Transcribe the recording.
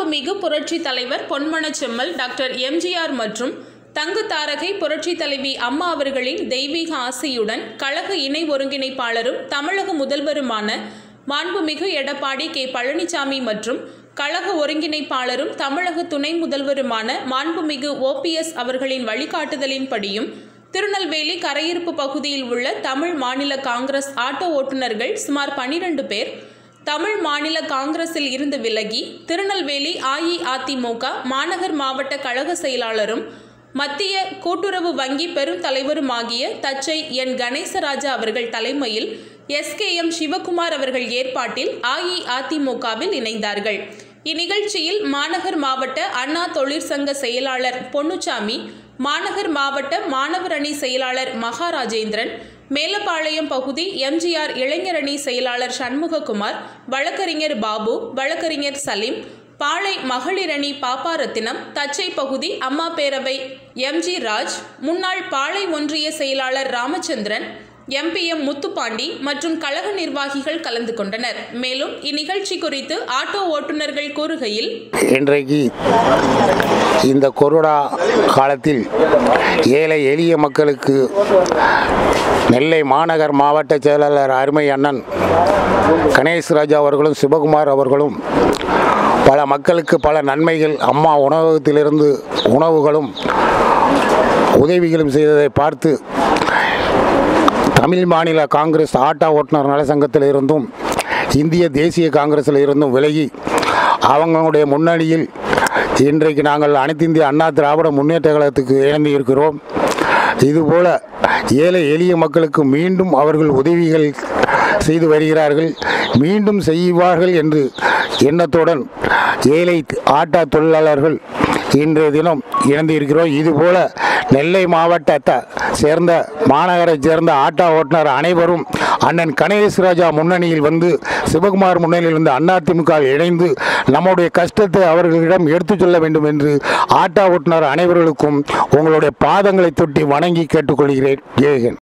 மாண்புமிகு புரட்சி தலைவர் பொன்மனச் செம்மல் டாக்டர் எம்ஜிஆர் மற்றும் தங்கு தாரகை புரட்சி தலைவி அம்மா அவர்களின் தெய்வீக ஆசையுடன் கழக இணை ஒருங்கிணைப்பாளரும் தமிழக முதல்வருமான மாண்புமிகு எடப்பாடி கே பழனிசாமி மற்றும் கழக ஒருங்கிணைப்பாளரும் தமிழக துணை முதல்வருமான மாண்புமிகு ஓபிஎஸ் அவர்களின் வழிகாட்டுதலின்படியும் திருநெல்வேலி கரையிருப்பு பகுதியில் உள்ள தமிழ் மாநில காங்கிரஸ் ஆட்டோ ஓட்டுநர்கள் சுமார் பனிரெண்டு பேர் தமிழ் மாநில காங்கிரஸில் இருந்து விலகி திருநெல்வேலி அஇஅதிமுக மாநகர் மாவட்ட கழக செயலாளரும் மத்திய கூட்டுறவு வங்கி பெருந்தலைவருமாகிய தச்சை என் கணேசராஜா அவர்கள் தலைமையில் எஸ்கேஎம் சிவகுமார் அவர்கள் ஏற்பாட்டில் அஇஅதிமுகவில் இணைந்தார்கள் இந்நிகழ்ச்சியில் மாநகர் மாவட்ட அண்ணா தொழிற்சங்க செயலாளர் பொன்னுச்சாமி மாநகர் மாவட்ட மாணவர் அணி செயலாளர் மகாராஜேந்திரன் மேலப்பாளையம் பகுதி எம்ஜிஆர் இளைஞரணி செயலாளர் சண்முககுமார் வழக்கறிஞர் பாபு வழக்கறிஞர் சலீம் பாளை மகளிரணி பாப்பாரத்தினம் தச்சை பகுதி அம்மா பேரவை எம்ஜி ராஜ் முன்னாள் பாளை ஒன்றிய செயலாளர் ராமச்சந்திரன் எம்பிஎம் முத்துப்பாண்டி மற்றும் கழக நிர்வாகிகள் கலந்து கொண்டனர் மேலும் இந்நிகழ்ச்சி குறித்து ஆட்டோ ஓட்டுநர்கள் கூறுகையில் இன்றைக்கு இந்த கொரோனா காலத்தில் ஏழை எளிய மக்களுக்கு நெல்லை மாநகர் மாவட்ட செயலாளர் அருமை அண்ணன் கணேஷ் ராஜா அவர்களும் சிவகுமார் அவர்களும் பல மக்களுக்கு பல நன்மைகள் அம்மா உணவகத்திலிருந்து உணவுகளும் உதவிகளும் செய்ததை பார்த்து தமிழ் மாநில காங்கிரஸ் ஆட்டோ ஓட்டுநர் நலசங்கத்தில் இருந்தும் இந்திய தேசிய காங்கிரஸில் இருந்தும் விலகி அவங்களுடைய முன்னணியில் இன்றைக்கு நாங்கள் அனைத்து இந்திய அண்ணா திராவிட முன்னேற்ற கழகத்துக்கு இணைந்து இருக்கிறோம் இதுபோல ஏழை எளிய மக்களுக்கு மீண்டும் அவர்கள் உதவிகள் செய்து வருகிறார்கள் மீண்டும் செய்வார்கள் என்று எண்ணத்துடன் ஏழை ஆட்டோ தொழிலாளர்கள் இன்றைய தினம் இணைந்து இருக்கிறோம் இதுபோல நெல்லை மாவட்டத்தை சேர்ந்த மாநகரைச் சேர்ந்த ஆட்டோ ஓட்டுநர் அனைவரும் அண்ணன் கணேஷ் ராஜா முன்னணியில் வந்து சிவகுமார் முன்னணியில் இருந்து அதிமுக இணைந்து நம்முடைய கஷ்டத்தை அவர்களிடம் எடுத்துச் சொல்ல வேண்டும் என்று ஆட்டோ ஓட்டுநர் அனைவர்களுக்கும் உங்களுடைய பாதங்களை தொட்டி வணங்கி கேட்டுக்கொள்கிறேன் ஜெயகன்